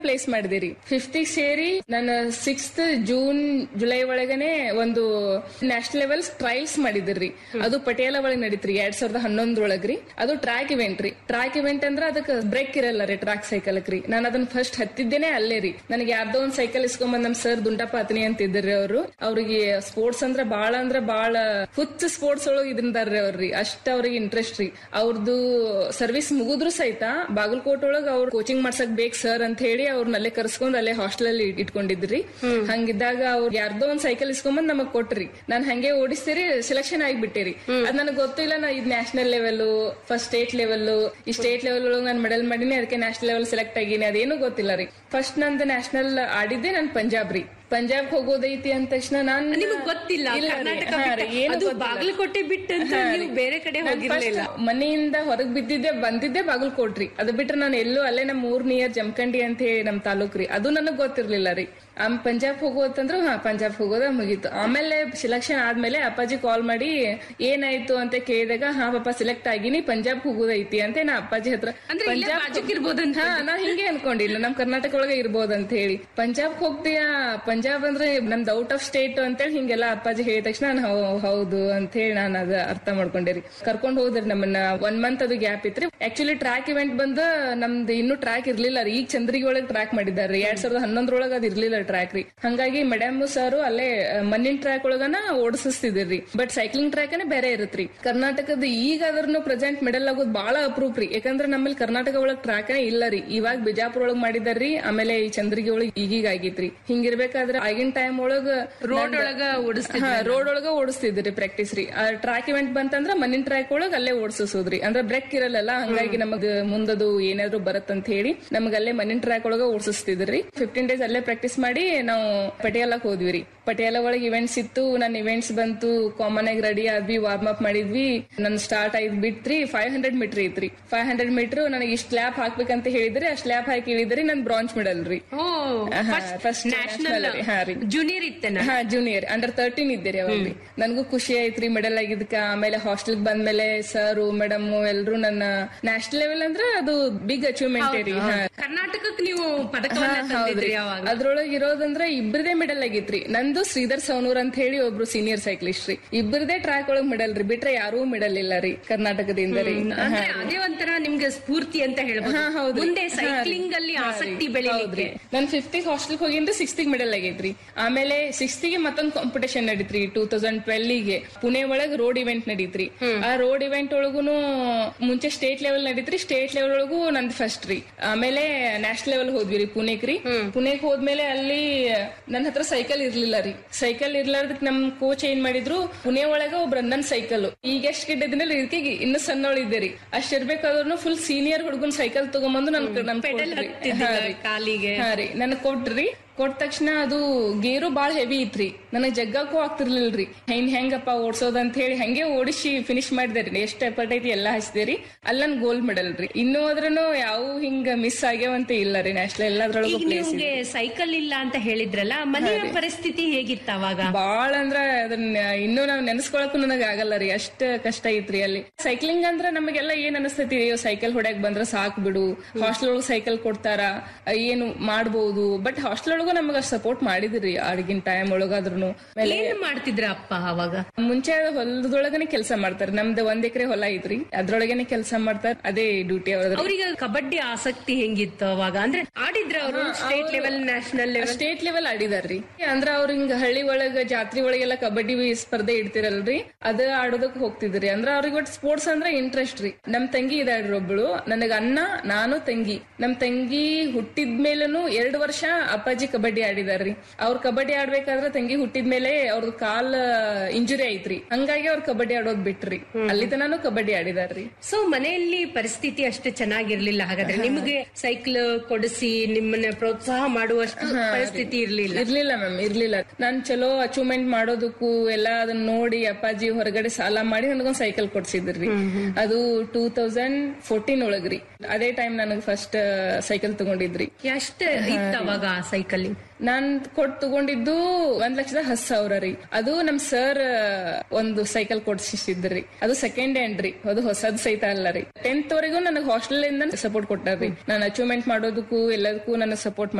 Place ಮಾಡಿದಿರಿ fifth ಸೇರಿ ನಾನು ಸಿಕ್ಸ್ತ್ ಜೂನ್ ಜುಲೈ ಒಳಗನೆ ಒಂದು ನ್ಯಾಷನಲ್ ಲೆವೆಲ್ ಟ್ರಯಲ್ಸ್ ಮಾಡಿದಿರಿ ಅದು ಪಟಿಯಾಲ ಒಳಗ್ ನಡೀತ್ರಿ ಎರಡ್ ಸಾವಿರದ ಹನ್ನೊಂದ್ರೊಳಗ್ರಿ ಅದು ಟ್ರ್ಯಾಕ್ ಇವೆಂಟ್ ರೀ ಟ್ರ್ಯಾಕ್ ಇವೆಂಟ್ ಅಂದ್ರ ಅದಕ್ಕೆ ಬ್ರೇಕ್ ಇರಲ್ಲ ರೀ ಟ್ರ್ಯಾಕ್ ಸೈಕಲ್ ರೀ ನಾನು ಅದನ್ನ ಫಸ್ಟ್ ಹತ್ತಿದ್ದೇನೆ ಅಲ್ಲೇ ರೀ ನನಗೆ ಯಾರ್ದೋ ಒಂದ್ ಸೈಕಲ್ ಇಸ್ಕೊಂಬಂದ್ ನಮ್ ಸರ್ ದುಂಡಪ್ಪ ಅತನಿ ಅಂತ ಇದ್ರಿ ಅವರು ಅವ್ರಿಗೆ ಸ್ಪೋರ್ಟ್ಸ್ ಅಂದ್ರ ಬಾಳ ಅಂದ್ರ ಬಾಳ ಹುಚ್ಚ ಸ್ಪೋರ್ಟ್ಸ್ ಒಳಗ್ ಇದ್ರಿಂದಾರ್ರಿ ಅವ್ರಿ ಅಷ್ಟ ಅವ್ರಿಗೆ ಇಂಟ್ರೆಸ್ಟ್ ರೀ ಅವ್ರದ್ದು ಸರ್ವಿಸ್ ಮುಗಿದ್ರು ಸಹಿತ ಬಾಗಲಕೋಟ್ ಒಳಗ್ ಅವ್ರ ಕೋಚಿಂಗ್ ಮಾಡ್ಸಕ್ ಬೇಕ್ ಸರ್ ಅಂತ ಹೇಳಿ ಅವ್ರನ್ನ ಅಲ್ಲೇ ಕರ್ಸ್ಕೊಂಡ್ ಅಲ್ಲೇ ಹಾಸ್ಟೆಲ್ ಅಲ್ಲಿ ಇಟ್ಕೊಂಡಿದ್ರಿ ಹಂಗಿದ್ದಾಗ ಅವ್ರು ಯಾರ್ದೋ ಒಂದ್ ಸೈಕಲ್ ಇಸ್ಕೊಂಬಂದ್ ನಮಗ್ ಕೊಟ್ರಿ ನಾನ್ ಹಂಗೆ ಓಡಿಸ್ತೀರಿ ಸೆಲೆಕ್ಷನ್ ಆಗಿಬಿಟ್ಟಿರಿ ಅದ್ ನನಗೆ ಗೊತ್ತಿಲ್ಲ ನಾ ಇದು national level first state level ಈ ಸ್ಟೇಟ್ ಲೆವೆಲ್ ಒಳಗೆ ನಾನು ಮೆಡಲ್ ಮಾಡೀನಿ ಅದಕ್ಕೆ ನ್ಯಾಷನಲ್ ಲೆವೆಲ್ ಸೆಲೆಕ್ಟ್ ಆಗೀನಿ ಅದೇನು ಗೊತ್ತಿಲ್ಲ ರೀ ಫಸ್ಟ್ ನಂದು ನ್ಯಾಷನಲ್ ಆಡಿದ್ದೆ ನನ್ ಪಂಜಾಬ್ ರೀ ಪಂಜಾಬ್ ಹೋಗೋದೈತಿ ಅಂದ ತಕ್ಷಣ ನಾನ್ ನಿಮಗ್ ಗೊತ್ತಿಲ್ಲ ಇಲ್ಲ ರೀ. ಕರ್ನಾಟಕ ಹಾ ಬಿಟ್ಟು ರೀ, ಏನು ಅದು ಗೊತ್ತಿಲ್ಲ. ಬಾಗಲಕೋಟೆ ಬಿಟ್ಟಂತ ಹಾ ನೀವು ರೀ. ಬೇರೆ ಕಡೆ ನಾನ್ ಹೋಗಿರ್ಲಿಲ್ಲ first ಮನೆಯಿಂದ ಹೊರಗ್ ಬಿದ್ದಿದ್ದೆ ಬಂದಿದ್ದೆ ಬಾಗಲಕೋಟ್ರಿ ಅದು ಬಿಟ್ರೆ ನಾನು ಎಲ್ಲೂ ಅಲ್ಲೇ ನಮ್ ಊರ್ ನಿಯರ್ ಜಮಖಂಡಿ ಅಂತ ಹೇಳಿ ನಮ್ ತಾಲೂಕ್ ರೀ ಅದು ನನಗ್ ಗೊತ್ತಿರ್ಲಿಲ್ಲ ರೀ ಆಮ್ ಪಂಜಾಬ್ ಹೋಗೋದಂದ್ರು ಹಾ ಪಂಜಾಬ್ ಹೋಗೋದ ಮುಗೀತು ಆಮೇಲೆ ಸಿಲೆಕ್ಷನ್ ಆದ್ಮೇಲೆ ಅಪ್ಪಾಜಿ ಕಾಲ್ ಮಾಡಿ ಏನಾಯ್ತು ಅಂತ ಕೇಳಿದಾಗ ಹಾ ಪಾಪ ಸಿಲೆಕ್ಟ್ ಆಗಿನಿ ಪಂಜಾಬ್ ಹೋಗೋದೈತಿ ಅಂತ ನಾ ಅಪ್ಪಾಜಿ ಹತ್ರ ಅಂದ್ರೆ ಇಲ್ಲೇ ಬಾಜುಕ್ ಇರ್ಬೋದಂತ ಹಾ ನಾ ಹಿಂಗೆ ಅನ್ಕೊಂಡಿಲ್ಲ ನಮ್ ಕರ್ನಾಟಕ ಒಳಗೆ ಇರ್ಬೋದು ಅಂತ ಹೇಳಿ ಪಂಜಾಬ್ ಹೋಗ್ತೀಯಾ ಪಂಜಾಬ್ ಅಂದ್ರೆ ನಮ್ದು ಔಟ್ ಆಫ್ ಸ್ಟೇಟ್ ಅಂತೇಳಿ ಹಿಂಗೆಲ್ಲ ಅಪ್ಪಾಜಿ ಹೇಳಿದ ತಕ್ಷಣ ನಾನ್ ಹೌ- ಹೌದು ಅಂತ ಹೇಳಿ ನಾನು ಅದ ಅರ್ಥ ಮಾಡ್ಕೊಂಡಿರಿ ಕರ್ಕೊಂಡ್ ಹೋದ್ರಿ ನಮ್ಮನ್ನ ಒನ್ ಮಂತ್ ಅದು ಗ್ಯಾಪ್ ಇತ್ರಿ ಆಕ್ಚುಲಿ ಟ್ರ್ಯಾಕ್ ಇವೆಂಟ್ ಬಂದ ನಮ್ದು ಇನ್ನೂ ಟ್ರ್ಯಾಕ್ ಇರ್ಲಿಲ್ಲ ರೀ ಈಗ ಚಂದ್ರಿಗೆ ಒಳಗೆ ಟ್ರ್ಯಾಕ್ ಮಾಡಿದಾರೆ ಎರಡ್ ಸಾವಿರದ ಹನ್ನೊಂದ್ರೊಳಗ ಅದ್ ಇರ್ಲಿಲ್ಲ ಟ್ರ್ಯಾಕ್ ರೀ ಹಂಗಾಗಿ ಮೇಡಮ್ ಸರ್ ಅಲ್ಲೇ ಆ, ಮಣ್ಣಿನ ಟ್ರ್ಯಾಕ್ ಒಳಗನ ಓಡಿಸ್ತಿದ್ರಿ ಬಟ್ ಸೈಕ್ಲಿಂಗ್ ಟ್ರ್ಯಾಕ್ ಬೇರೆ ಇರತ್ರಿ ಕರ್ನಾಟಕದ ಈಗ ಅದ್ರನ್ನು ಪ್ರೆಸೆಂಟ್ ಮೆಡಲ್ ಆಗೋದು ಬಹಳ ಅಪ್ರೂಪ್ ರೀ ಯಾಕಂದ್ರೆ ನಮ್ಮಲ್ಲಿ ಕರ್ನಾಟಕ ಒಳಗ್ ಟ್ರ್ಯಾಕ್ ಇಲ್ಲ ರೀ ಇವಾಗ ಬಿಜಾಪುರ ಒಳಗ್ ಮಾಡಿದಾರ್ರಿ ಆಮೇಲೆ ಈ ಚಂದ್ರಿಗೆ ಒಳಗ್ ಈಗೀಗ ಆಗೈತ್ರಿ ಹಿಂಗಿರ್ಬೇಕಾದ್ರೆ ಆಗಿನ ಟೈಮ್ ಒಳಗ ರೋಡ್ ಒಳಗ ಓಡಿಸ್ತಿದ್ರು ಹಾ ರೋಡ್ ಒಳಗ ಓಡಿಸ್ತಿದ್ರಿ ಪ್ರಾಕ್ಟೀಸ್ ರೀ ಟ್ರ್ಯಾಕ್ ಇವೆಂಟ್ ಬಂತಂದ್ರ ಮಣ್ಣಿನ ಟ್ರ್ಯಾಕ್ ಒಳಗ ಅಲ್ಲೇ ಓಡಿಸೋದ್ರಿ ಅಂದ್ರೆ ಬ್ರೇಕ್ ಇರಲ್ಲ ಹಂಗಾಗಿ ನಮಗ್ ಮುಂದದು ಏನಾದ್ರು ಬರತ್ತಂತ ಹೇಳಿ ನಮಗ್ ಅಲ್ಲೇ ಮಣ್ಣಿನ ಟ್ರ್ಯಾಕ್ ಒಳಗ ಓಡಿಸ್ತಿದ್ರಿ ಫಿಫ್ಟೀನ್ ಡೇಸ್ ಅಲ್ಲೇ ಪ್ರಾಕ್ಟೀಸ್ ಮಾಡಿ ನಾವು ಪಟಿಯಾಲಕ್ ಹೋದ್ವಿ ರೀ ಪಟಿಯಾಲ ಒಳಗ್ ಇವೆಂಟ್ಸ್ ಇತ್ತು ನನ್ನ ಇವೆಂಟ್ಸ್ ಬಂತು ಕಾಮನ್ ಆಗಿ ರೆಡಿ ಆದ್ವಿ ವಾರ್ಮ್ ಅಪ್ ಮಾಡಿದ್ವಿ ನನ್ ಸ್ಟಾರ್ಟ್ ಆಯ್ತು ಬಿಟ್ರಿ ಫೈವ್ ಹಂಡ್ರೆಡ್ ಮೀಟರ್ ಐತ್ರಿ ಫೈವ್ ಹಂಡ್ರೆಡ್ ಮೀಟರ್ ನನಗೆ ಇಷ್ಟು ಲ್ಯಾಪ್ ಹಾಕ್ಬೇಕಂತ ಹೇಳಿದ್ರಿ ಅಷ್ಟ್ ಲ್ಯಾಪ್ ಹಾಕಿ ಇಳಿದ್ರಿ ನನ್ ಬ್ರಾಂಚ್ ಮೆಡಲ್ ರೀ ಓ ಹಾ, ಫಸ್ಟ್ first ನ್ಯಾಷನಲ್ national ರೀ, ಹಾ ರೀ. ಜೂನಿಯರ್ ಇತ್ತೇನ ಹಾ ಜೂನಿಯರ್ ಅಂಡರ್ ತರ್ಟೀನ್ ಇದ್ದೀರಿ ಅವಾಗ ನನ್ಗೂ ಖುಷಿ ಆಯ್ತ್ರಿ ಮೆಡಲ್ ಆಗಿದ್ಕ ಆಮೇಲೆ ಹಾಸ್ಟೆಲ್ ಬಂದ್ಮೇಲೆ ಸರ್ ಮೇಡಮ್ ಎಲ್ರು ನನ್ನ ನ್ಯಾಷನಲ್ ಲೆವೆಲ್ ಅಂದ್ರೆ ಅದು ಬಿಗ್ ಅಚೀವ್ಮೆಂಟ್ ರೀ ಹಾ ಕರ್ನಾಟಕಕ್ಕೆ ನೀವು ಪದಕವನ್ನ ತಂದಿದ್ರಿ ಅವಾಗ ಅದ್ರೊಳಗೆ ಇರೋದಂದ್ರ ಇಬ್ಬರದೇ ಮೆಡಲ್ ಆಗಿತ್ರಿ ನಂದು ಶ್ರೀಧರ್ ಸೌನೂರ್ ಅಂತ ಹೇಳಿ ಒಬ್ರು ಸೀನಿಯರ್ ಸೈಕ್ಲಿಸ್ಟ್ ರೀ ಇಬ್ಬರದೇ ಟ್ರ್ಯಾಕ್ ಒಳಗ್ ಮೆಡಲ್ ರೀ ಬಿಟ್ರೆ ಯಾರೂ ಮೆಡಲ್ ಇಲ್ಲ ರೀ ಕರ್ನಾಟಕದಿಂದ ರೀ ಅಂದ್ರೆ ಅದೇ ಒಂಥರ ನಿಮ್ಗೆ ಸ್ಫೂರ್ತಿ ಅಂತ ಹೇಳ್ಬೋದು ಹಾ, ಹೌದ್ರಿ. ಮುಂದೆ ಹಾ, ಸೈಕ್ಲಿಂಗ್ ಅಲ್ಲಿ ಹಾ, ಆಸಕ್ತಿ ರೀ. ಬೆಳಿಲಿಕ್ಕೆ ಹೌದ್ರಿ. ನಾನ್ ಫಿಫ್ತಿಗ್ ಹಾಸ್ಟೆಲ್ ಹೋಗಿಂದ ಸಿಕ್ಸ್ತಿಗ್ ಮೆಡಲ್ ಆಗೈತ್ರಿ ಆಮೇಲೆ ಸಿಕ್ಸ್ತಿಗೆ ಮತ್ತೊಂದ್ ಕಾಂಪಿಟೇಷನ್ ನಡೀತ್ರಿ ಟೂ ತೌಸಂಡ್ ಟ್ವೆಲ್ ಗೆ ಪುಣೆ ಒಳಗ್ ರೋಡ್ ಇವೆಂಟ್ ನಡೀತ್ರಿ ಆ ರೋಡ್ ಇವೆಂಟ್ ಒಳಗುನು ಮುಂಚೆ ಸ್ಟೇಟ್ ಲೆವೆಲ್ ನಡೀತ್ರಿ ಸ್ಟೇಟ್ ಲೆವೆಲ್ ಒಳಗೂ ನಂದ್ ಫಸ್ಟ್ ರೀ ಆಮೇಲೆ ನ್ಯಾಷನಲ್ ಲೆವೆಲ್ ಹೋದ್ವಿ ರೀ ಪುಣೆಗ್ ರೀ ಪುಣೆಗ್ ಹೋದ್ಮೇಲೆ ಅಲ್ಲಿ ನನ್ನ ಹತ್ರ ಸೈಕಲ್ ಇರ್ಲಿಲ್ಲ ರೀ ಸೈಕಲ್ ಇರ್ಲಾರ್ದಕ್ ನಮ್ ಕೋಚ್ ಏನ್ ಮಾಡಿದ್ರು ಪುಣೆ ಒಳಗ ಒಬ್ರ ನನ್ ಸೈಕಲ್ ಈಗ ಎಷ್ಟ್ ಗಿಡ್ಡದಿನಲ್ಲಿ ಇದಕ್ಕೆ ಇನ್ನು ಸಣ್ಣವಳಿದ್ದೆ ರೀ ಅಷ್ಟ್ ಇರ್ಬೇಕಾದ್ರೂ ಫುಲ್ ಸೀನಿಯರ್ ಹುಡುಗನ್ ಸೈಕಲ್ ತಗೊಂಬಂದು ನನ್ ನನ್ ಪೆಡಲ್ ಕೊಟ್ರಿ. ಹತ್ತಿದ್ದ ಹಾ ರೀ. ಕಾಲಿಗೆ ಹಾ ರೀ ನನಗ್ ಕೊಟ್ರಿ ಕೊಟ್ಟ ತಕ್ಷಣ ಅದು ಗೇರು ಬಾಳ ಹೆವಿ ಇತ್ರಿ ನನಗ್ ಜಗ್ಗಕ್ಕೂ ಆಗ್ತಿರ್ಲಿಲ್ರಿ ಹೆಂಗ್ ಹೆಂಗಪ್ಪ ಓಡ್ಸೋದ್ ಅಂತ ಹೇಳಿ ಹಂಗೆ ಓಡಿಸಿ ಫಿನಿಶ್ ಮಾಡಿದೆ ರೀ ಎಷ್ಟ್ ಎಫರ್ಟ್ ಐತಿ ಎಲ್ಲಾ ಹಚ್ಚಿದೆ ರೀ ಅಲ್ಲಿ ನನ್ ಗೋಲ್ಡ್ ಮೆಡಲ್ ರೀ ಇನ್ನೂ ಅದ್ರೂ ಯಾವ ಹಿಂಗ ಮಿಸ್ ಆಗ್ಯಾವಂತ ಇಲ್ಲ ರೀ ನ್ಯಾಷನಲ್ ಎಲ್ಲದ್ರೊಳಗೂ ಈಗ ಪ್ಲೇಸ್ ನಿಮ್ಗೆ ಸೈಕಲ್ ಇಲ್ಲ ಅಂತ ಹೇಳಿದ್ರಲ್ಲ ಮನೆಯ ಪರಿಸ್ಥಿತಿ ಹೇಗಿತ್ತ ಅವಾಗ ಬಾಳ ಅಂದ್ರ ಅದನ್ನ ಇನ್ನೂ ನಾವ್ ನೆನೆಸ್ಕೊಳಕ್ಕೂ ನನಗ ಆಗಲ್ಲ ರೀ ಅಷ್ಟ ಕಷ್ಟ ಐತ್ರಿ ಅಲ್ಲಿ ಸೈಕ್ಲಿಂಗ್ ಅಂದ್ರ ನಮಗೆಲ್ಲ ಏನ್ ಅನಸ್ತೈತಿ ಅಯ್ಯೋ ಸೈಕಲ್ ಹೊಡ್ಯಾಕ್ ಬಂದ್ರ ಸಾಕ್ ಬಿಡು ಹಾಸ್ಟೆಲ್ ಒಳಗ್ ಸೈಕಲ್ ಕೊಡ್ತಾರ ಏನು ಮಾಡ್ಬೋದು ಬಟ್ ಹಾಸ್ಟೆಲ್ ಒಳಗೂ ನಮಗ ಸಪೋರ್ಟ್ ಮಾಡಿದ್ರಿ ಆಗಿನ ಟೈಮ್ ಒಳಗಾದ್ರೂ ಏನ್ ಮಾಡ್ತಿದ್ರ ಅಪ್ಪ ಅವಾಗ ಮುಂಚೆ ಹೊಲದೊಳಗನೆ ಕೆಲಸ ಮಾಡ್ತಾರೆ ನಮ್ದು ಒಂದ್ ಎಕರೆ ಹೊಲ ಐತ್ರಿ ಅದ್ರೊಳಗನೆ ಕೆಲಸ ಮಾಡ್ತಾರ ಅದೇ ಡ್ಯೂಟಿ ಅವ್ರದ್ದು ಅವ್ರಿಗೆ ಕಬಡ್ಡಿ ಆಸಕ್ತಿ ಹೆಂಗಿತ್ತು ಅವಾಗ ಅಂದ್ರೆ ಆಡಿದ್ರ ಅವರು state level national level state level ಆಡಿದಾರ್ರಿ ಅಂದ್ರ ಅವ್ರ ಹಿಂಗ ಹಳ್ಳಿ ಒಳಗ ಜಾತ್ರೆ ಒಳಗೆಲ್ಲ ಕಬಡ್ಡಿ ಸ್ಪರ್ಧೆ ಇಡ್ತಿರಲ್ರಿ ಅದ ಆಡೋದಕ್ ಹೋಗ್ತಿದ್ರಿ ಅಂದ್ರ ಅವ್ರಿಗೆ ಒಟ್ಟು ಸ್ಪೋರ್ಟ್ಸ್ ಅಂದ್ರ ಇಂಟ್ರೆಸ್ಟ್ ರೀ ನಮ್ ತಂಗಿ ಇದಾಳ್ರಿ ಒಬ್ಳು ನನಗ ಅಣ್ಣ ನಾನು ತಂಗಿ ನಮ್ ತಂಗಿ ಹುಟ್ಟಿದ್ಮೇಲೂ ಎರಡ್ ವರ್ಷ ಅಪ್ಪಾಜಿ ಕಬಡ್ಡಿ ಆಡಿದಾರ್ರಿ ಅವ್ರ ಕಬಡ್ಡಿ ಆಡ್ಬೇಕಾದ್ರೆ ತಂಗಿ ಹುಟ್ಟಿದ್ಮೇಲೆ ಅವ್ರದ್ ಕಾಲ್ ಇಂಜುರಿ ಐತ್ರಿ ಹಂಗಾಗಿ ಅವ್ರ ಕಬಡ್ಡಿ ಆಡೋದ್ ಬಿಟ್ರಿ ಅಲ್ಲಿ ತನಾನು ಕಬಡ್ಡಿ ಆಡಿದಾರ್ರಿ ಸೊ ಮನೆಯಲ್ಲಿ ಪರಿಸ್ಥಿತಿ ಅಷ್ಟು ಚೆನ್ನಾಗಿರ್ಲಿಲ್ಲ ಹಾಗಾದ್ರೆ ನಿಮ್ಗೆ ಸೈಕಲ್ ಕೊಡಿಸಿ ನಿಮ್ಮನ್ನ ಪ್ರೋತ್ಸಾಹ ಮಾಡುವಷ್ಟು ಪರಿಸ್ಥಿತಿ ಇರ್ಲಿಲ್ಲ ಇರ್ಲಿಲ್ಲ ಮ್ಯಾಮ್ ಇರ್ಲಿಲ್ಲ ನಾನ್ ಚಲೋ ಅಚೀವ್ಮೆಂಟ್ ಮಾಡೋದಕ್ಕೂ ಎಲ್ಲ ಅದನ್ನ ನೋಡಿ ಅಪ್ಪಾಜಿ ಹೊರಗಡೆ ಸಾಲ ಮಾಡಿ ನನಗೊಂದ್ ಸೈಕಲ್ ಕೊಡ್ಸಿದ್ರಿ ಅದು ಟೂ ತೌಸಂಡ್ ಫೋರ್ಟೀನ್ ಒಳಗ್ರಿ ಅದೇ ಟೈಮ್ ನನಗ್ ಫಸ್ಟ್ ಸೈಕಲ್ ತಗೊಂಡಿದ್ರಿ ಎಷ್ಟ ಇತ್ತು ಅವಾಗ ಆ ಸೈಕಲ್ ಅಲ್ಲಿ ನಾನ್ ಕೊಟ್ ತಗೊಂಡಿದ್ದು ಒಂದ್ ಲಕ್ಷದ ಹತ್ ಸಾವಿರ ರೀ ಅದು ನಮ್ ಸರ್ ಒಂದು ಸೈಕಲ್ ಕೊಡ್ಸಿದ್ರಿ ಅದು ಸೆಕೆಂಡ್ ಹ್ಯಾಂಡ್ ರೀ ಅದು ಹೊಸದ್ ಸಹಿತ ಅಲ್ಲ ರೀ ಟೆಂತ್ ವರೆಗೂ ನನಗೆ ಹಾಸ್ಟೆಲ್ ಇಂದ ಸಪೋರ್ಟ್ ಕೊಟ್ಟಾರ್ರಿ ನಾನು ಅಚೀವ್ಮೆಂಟ್ ಮಾಡೋದಕ್ಕೂ ಎಲ್ಲದಕ್ಕೂ ನನಗೆ ಸಪೋರ್ಟ್